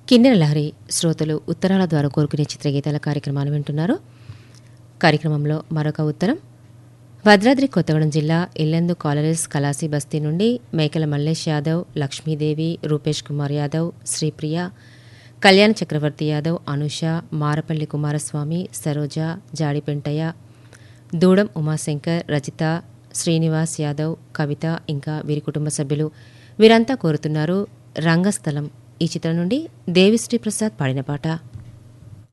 కిన్నెర లహరి శ్రోతలు ఉత్తరాల ద్వారా కోరుకునే చిత్రగీతాల కార్యక్రమాన్ని వింటున్నారు కార్యక్రమంలో మరొక ఉత్తరం భద్రాద్రి కొత్తగూడెం జిల్లా ఇల్లెందు కాలరీస్ కలాసి బస్తీ నుండి మేకల మల్లేష్ యాదవ్ లక్ష్మీదేవి రూపేష్ కుమార్ యాదవ్ శ్రీప్రియ కళ్యాణ్ చక్రవర్తి యాదవ్ అనుష మారపల్లి కుమారస్వామి సరోజ జాడిపెంటయ్య దూడం ఉమాశంకర్ రజిత శ్రీనివాస్ యాదవ్ కవిత ఇంకా వీరి కుటుంబ సభ్యులు వీరంతా కోరుతున్నారు రంగస్థలం ఈ చిత్రం నుండి దేవిశ్రీ ప్రసాద్ పాడిన పాట